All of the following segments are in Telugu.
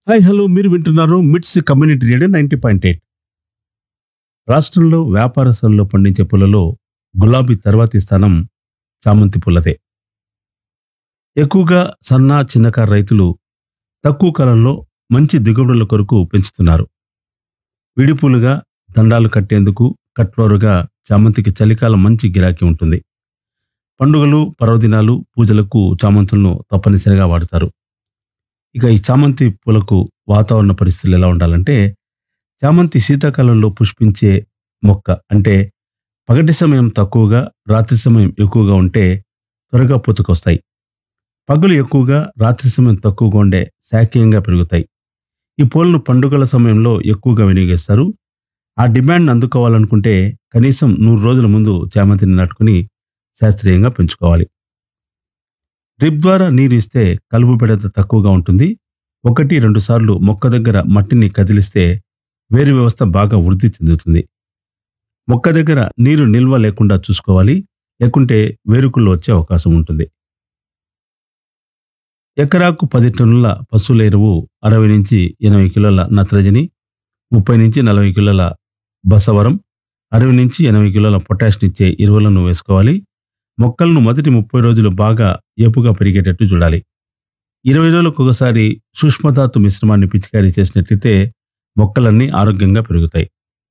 హాయ్ హలో మీరు వింటున్నారు MITS community radio ninety point eight రాష్ట్రంలో వ్యాపారస్తుల్లో పండించే పూలలో గులాబీ తర్వాతి స్థానం చామంతి పూలదే ఎక్కువగా సన్న చిన్నకారు రైతులు తక్కువ కాలంలో మంచి దిగుబడుల కొరకు పెంచుతున్నారు విడిపూలుగా దండాలు కట్టేందుకు కట్లోరుగా చామంతికి చలికాలం మంచి గిరాకీ ఉంటుంది పండుగలు పర్వదినాలు పూజలకు చామంతులను తప్పనిసరిగా వాడతారు ఇక ఈ చామంతి పూలకు వాతావరణ పరిస్థితులు ఎలా ఉండాలంటే చామంతి శీతాకాలంలో పుష్పించే మొక్క అంటే పగటి సమయం తక్కువగా రాత్రి సమయం ఎక్కువగా ఉంటే త్వరగా పూతకొస్తాయి పగలు ఎక్కువగా రాత్రి సమయం తక్కువగా ఉండే శాఖీయంగా పెరుగుతాయి ఈ పూలను పండుగల సమయంలో ఎక్కువగా వినియోగిస్తారు ఆ డిమాండ్ అందుకోవాలనుకుంటే కనీసం నూరు రోజుల ముందు చామంతిని నాటుకుని శాస్త్రీయంగా పెంచుకోవాలి డ్రిప్ ద్వారా నీరు ఇస్తే కలుపు బెడత తక్కువగా ఉంటుంది ఒకటి రెండు సార్లు మొక్క దగ్గర మట్టిని కదిలిస్తే వేరు వ్యవస్థ బాగా వృద్ధి చెందుతుంది మొక్క దగ్గర నీరు నిల్వ లేకుండా చూసుకోవాలి లేకుంటే వేరుకుళ్ళు వచ్చే అవకాశం ఉంటుంది ఎకరాకు పది టన్నుల పశువుల ఎరువు అరవై నుంచి ఎనభై కిలోల నత్రజని ముప్పై నుంచి నలభై కిలోల బసవరం అరవై నుంచి ఎనభై కిలోల పొటాషినిచ్చే ఎరువులను వేసుకోవాలి మొక్కలను మొదటి ముప్పై రోజులు బాగా ఏపుగా పెరిగేటట్టు చూడాలి ఇరవై రోజులకు ఒకసారి సూక్ష్మధాతు మిశ్రమాన్ని పిచికారీ చేసినట్లయితే మొక్కలన్నీ ఆరోగ్యంగా పెరుగుతాయి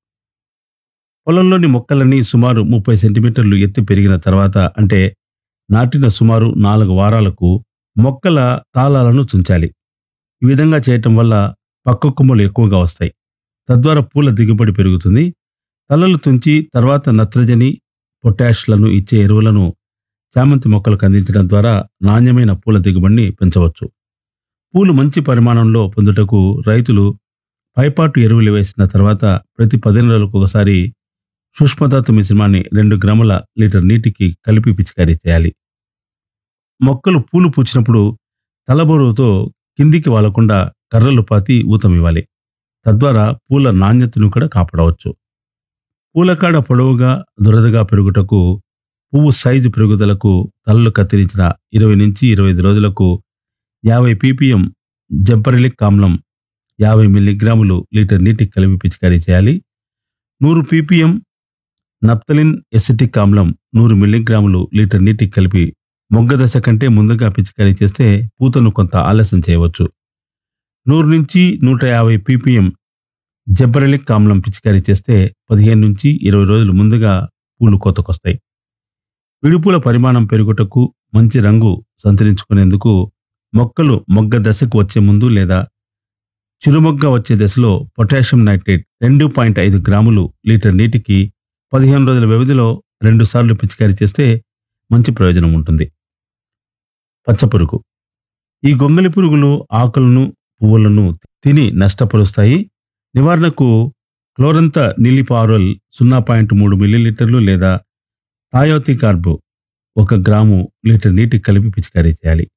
పొలంలోని మొక్కలన్నీ సుమారు ముప్పై సెంటీమీటర్లు ఎత్తు పెరిగిన తర్వాత అంటే నాటిన సుమారు నాలుగు వారాలకు మొక్కల తాళాలను తుంచాలి ఈ విధంగా చేయటం వల్ల పక్క కొమ్మలు ఎక్కువగా వస్తాయి తద్వారా పూల దిగుబడి పెరుగుతుంది తలలు తుంచి తర్వాత నత్రజని పొటాష్లను ఇచ్చే ఎరువులను చామంతి మొక్కలకు అందించడం ద్వారా నాణ్యమైన పూల దిగుబడిని పెంచవచ్చు పూలు మంచి పరిమాణంలో పొందుటకు రైతులు పైపాటు ఎరువులు వేసిన తర్వాత ప్రతి పదిహేను రోజులకు ఒకసారి సూక్ష్మధాతు మిశ్రమాన్ని రెండు గ్రాముల లీటర్ నీటికి కలిపి పిచికారీ చేయాలి మొక్కలు పూలు పూచినప్పుడు తలబొరువుతో కిందికి వాలకుండా కర్రలు పాతి ఊతమివ్వాలి తద్వారా పూల నాణ్యతను కూడా కాపాడవచ్చు పూలకాడ పొడవుగా దురదగా పెరుగుటకు పువ్వు సైజు పెరుగుదలకు తలలు కత్తిరించిన ఇరవై నుంచి ఇరవై ఐదు రోజులకు యాభై పీపీఎం జబ్బరిలిక్ ఆమ్లం యాభై మిల్లీగ్రాములు లీటర్ నీటికి కలిపి పిచికారీ చేయాలి నూరు పీపీఎం నప్తలిన్ ఎసిటిక్ ఆమ్లం నూరు మిల్లీగ్రాములు లీటర్ నీటికి కలిపి మొగ్గ దశ కంటే ముందుగా పిచికారీ చేస్తే పూతను కొంత ఆలస్యం చేయవచ్చు నూరు నుంచి నూట యాభై పీపీఎం జబ్బరలిక్ ఆమ్లం పిచికారీ చేస్తే పదిహేను నుంచి ఇరవై రోజులు ముందుగా పూలు కోతకొస్తాయి విడుపుల పరిమాణం పెరుగుటకు మంచి రంగు సంతరించుకునేందుకు మొక్కలు మొగ్గ దశకు వచ్చే ముందు లేదా చిరుమొగ్గ వచ్చే దశలో పొటాషియం నైట్రేట్ రెండు పాయింట్ ఐదు గ్రాములు లీటర్ నీటికి పదిహేను రోజుల వ్యవధిలో రెండు సార్లు పిచికారీ చేస్తే మంచి ప్రయోజనం ఉంటుంది పచ్చపురుగు ఈ గొంగలి పురుగులు ఆకులను పువ్వులను తిని నష్టపరుస్తాయి నివారణకు క్లోరంత నిలిపారోల్ సున్నా పాయింట్ మూడు మిల్లీలీటర్లు లేదా థాయోతి కార్బు ఒక గ్రాము లీటర్ నీటికి కలిపి పిచికారీ చేయాలి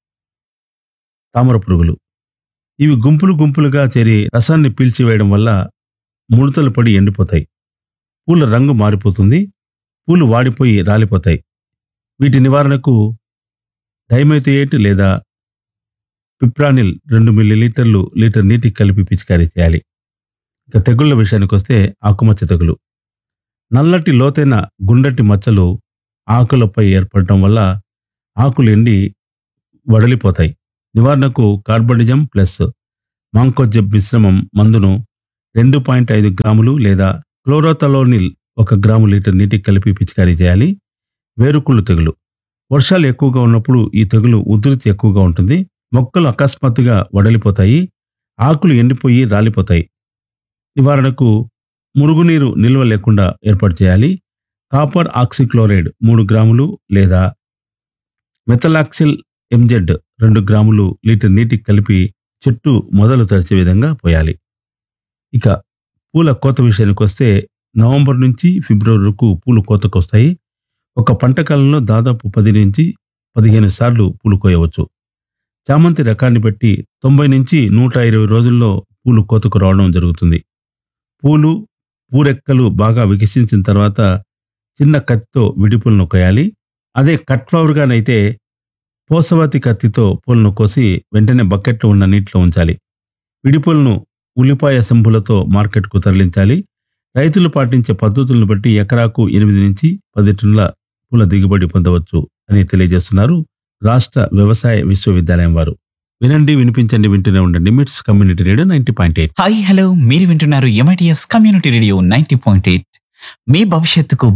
తామర పురుగులు ఇవి గుంపులు గుంపులుగా చేరి రసాన్ని పీల్చివేయడం వల్ల ముడతలు పడి ఎండిపోతాయి పూల రంగు మారిపోతుంది పూలు వాడిపోయి రాలిపోతాయి వీటి నివారణకు డైమెథియేట్ లేదా పిప్రానిల్ రెండు మిల్లీలీటర్లు లీటర్ నీటికి కలిపి పిచికారీ చేయాలి ఇక తెగుళ్ల విషయానికి వస్తే ఆకుమచ్చ తెగులు నల్లటి లోతైన గుండటి మచ్చలు ఆకులపై ఏర్పడటం వల్ల ఆకులు ఎండి వడలిపోతాయి నివారణకు కార్బనిజం ప్లస్ మాంకోజెబ్ మిశ్రమం మందును రెండు పాయింట్ ఐదు గ్రాములు లేదా క్లోరోతలోనిల్ ఒక గ్రాము లీటర్ నీటికి కలిపి పిచికారీ చేయాలి వేరుకుళ్ళు తెగులు వర్షాలు ఎక్కువగా ఉన్నప్పుడు ఈ తెగులు ఉధృతి ఎక్కువగా ఉంటుంది మొక్కలు అకస్మాత్తుగా వడలిపోతాయి ఆకులు ఎండిపోయి రాలిపోతాయి నివారణకు మురుగునీరు నిల్వ లేకుండా ఏర్పాటు చేయాలి కాపర్ ఆక్సిక్లోరైడ్ మూడు గ్రాములు లేదా మెథలాక్సిల్ ఎంజెడ్ రెండు గ్రాములు లీటర్ నీటికి కలిపి చెట్టు మొదలు తరిచే విధంగా పోయాలి ఇక పూల కోత విషయానికి వస్తే నవంబర్ నుంచి ఫిబ్రవరి వరకు పూలు కోతకు వస్తాయి ఒక పంట కాలంలో దాదాపు పది నుంచి పదిహేను సార్లు పూలు కోయవచ్చు చామంతి రకాన్ని బట్టి తొంభై నుంచి నూట ఇరవై రోజుల్లో పూలు కోతకు రావడం జరుగుతుంది పూలు పూరెక్కలు బాగా వికసించిన తర్వాత చిన్న కత్తితో విడిపులను కొయ్యాలి అదే కట్ ఫ్లవర్గానైతే పోసవతి కత్తితో పూలను కోసి వెంటనే బకెట్లో ఉన్న నీటిలో ఉంచాలి విడిపూలను ఉల్లిపాయ సంభులతో మార్కెట్కు తరలించాలి రైతులు పాటించే పద్ధతులను బట్టి ఎకరాకు ఎనిమిది నుంచి పది టన్నుల పూల దిగుబడి పొందవచ్చు అని తెలియజేస్తున్నారు రాష్ట్ర వ్యవసాయ విశ్వవిద్యాలయం వారు వినండి వినిపించండి వింటూనే ఉండండి MITS community radio ninety point eight hi hello మీరు వింటున్నారు MITS community radio ninety point eight మీ భవిష్యత్తుకు